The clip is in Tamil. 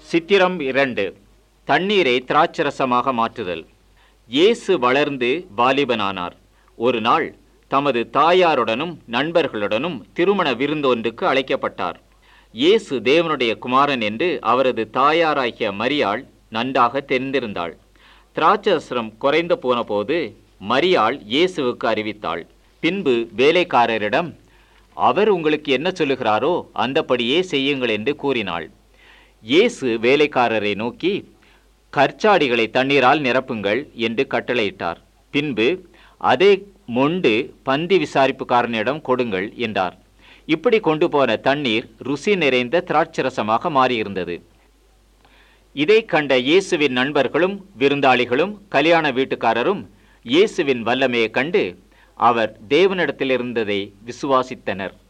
சித்திரம் இரண்டு தண்ணீரை திராட்சரசமாக மாற்றுதல் இயேசு வளர்ந்து வாலிபனானார் ஒரு நாள் தமது தாயாருடனும் நண்பர்களுடனும் திருமண விருந்தொன்றுக்கு அழைக்கப்பட்டார் இயேசு தேவனுடைய குமாரன் என்று அவரது தாயாராகிய மரியாள் நன்றாக தெரிந்திருந்தாள் திராட்சரசம் குறைந்து போனபோது மரியாள் இயேசுவுக்கு அறிவித்தாள் பின்பு வேலைக்காரரிடம் அவர் உங்களுக்கு என்ன சொல்லுகிறாரோ அந்தபடியே செய்யுங்கள் என்று கூறினாள் இயேசு வேலைக்காரரை நோக்கி கற்சாடிகளை தண்ணீரால் நிரப்புங்கள் என்று கட்டளையிட்டார் பின்பு அதை மொண்டு பந்தி விசாரிப்புக்காரனிடம் கொடுங்கள் என்றார் இப்படி கொண்டு போன தண்ணீர் ருசி நிறைந்த திராட்சரசமாக மாறியிருந்தது இதை கண்ட இயேசுவின் நண்பர்களும் விருந்தாளிகளும் கல்யாண வீட்டுக்காரரும் இயேசுவின் வல்லமையை கண்டு அவர் தேவனிடத்திலிருந்ததை விசுவாசித்தனர்